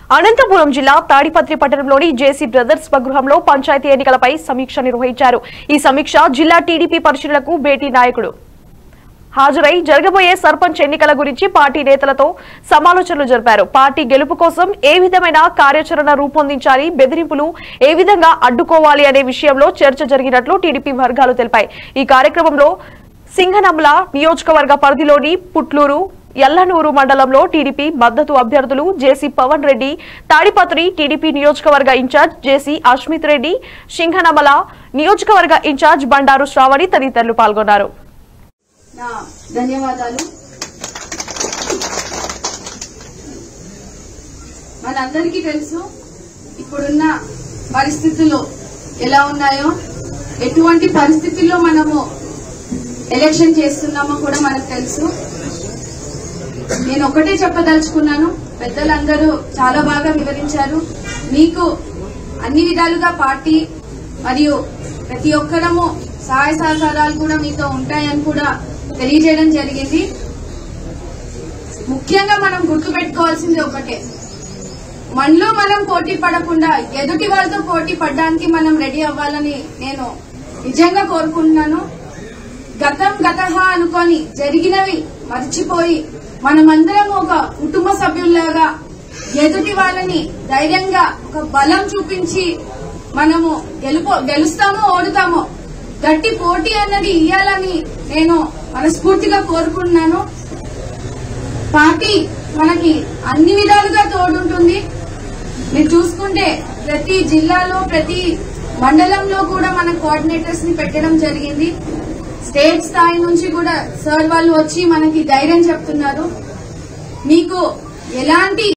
అనంతపురం జిల్లా తాడిపత్రి పట్టణంలోని JC brothers స్వగృహంలో panchayat ఎన్నికలపై సమీక్ష నిర్వహించారు ఈ సమీక్ష జిల్లా టీడీపీ పరిశీలనకు భేటీ నాయకుడు హాజరై జరగబోయే సర్పంచ్ ఎన్నికల గురించి పార్టీ నేతలతో సమాలోచనలు జరిపారు పార్టీ గెలుపు కోసం ఏ విధమైన కార్యాచరణ రూపొందించాలి బెదిరింపులు ఏ విధంగా అడ్డుకోవాలి అనే విషయంలో చర్చ జరిగినట్లు టీడీపీ వర్గాలు తెలిపాయి ఈ కార్యక్రమంలో సింగనమల నియోజకవర్గ పరిధిలోని పుట్లూరు ఎల్లనూరు మండలంలో టీడీపీ మద్దతు అభ్యర్థులు జేసీ పవన్ రెడ్డి తాడిపత్రి టీడీపీ నియోజకవర్గ ఇన్ఛార్జ్ జేసీ అష్మిత్ రెడ్డి సింగనమల నియోజకవర్గ ఇన్ఛార్జ్ బండారు శ్రావణి తదితరులు పాల్గొన్నారు నా ధన్యవాదాలు మనందరికీ తెలుసు ఇప్పుడున్న పరిస్థితులు ఎలా ఉన్నాయో ఎటువంటి పరిస్థితుల్లో మనము ఎలక్షన్ చేస్తున్నామో కూడా మనకు తెలుసు నేను ఒకటే చెప్పదలుచుకున్నాను పెద్దలందరూ చాలా బాగా వివరించారు మీకు అన్ని విధాలుగా పార్టీ మరియు ప్రతి ఒక్కరము సహాయ సహకారాలు కూడా మీతో ఉంటాయని కూడా తెలియజేయడం జరిగింది ముఖ్యంగా మనం గుర్తుపెట్టుకోవాల్సింది ఒకటే మనలో మనం పోటీ పడకుండా ఎదుటి వాళ్ళతో పోటీ పడడానికి మనం రెడీ అవ్వాలని నేను నిజంగా కోరుకుంటున్నాను గతం గతహ అనుకొని జరిగినవి మర్చిపోయి మనమందరం ఒక కుటుంబ సభ్యుల్లాగా ఎదుటి వాళ్ళని ధైర్యంగా ఒక బలం చూపించి మనము గెలుపు గెలుస్తామో ఓడుతామో గట్టి పోటీ అన్నది ఇయ్యాలని నేను మనస్ఫూర్తిగా కోరుకుంటున్నాను పార్టీ మనకి అన్ని విధాలుగా తోడుంటుంది మీరు చూసుకుంటే ప్రతి జిల్లాలో ప్రతి మండలంలో కూడా మన కోఆర్డినేటర్స్ ని పెట్టడం జరిగింది స్టేట్ స్థాయి నుంచి కూడా సార్ వాళ్ళు వచ్చి మనకి ధైర్యం చెప్తున్నారు మీకు ఎలాంటి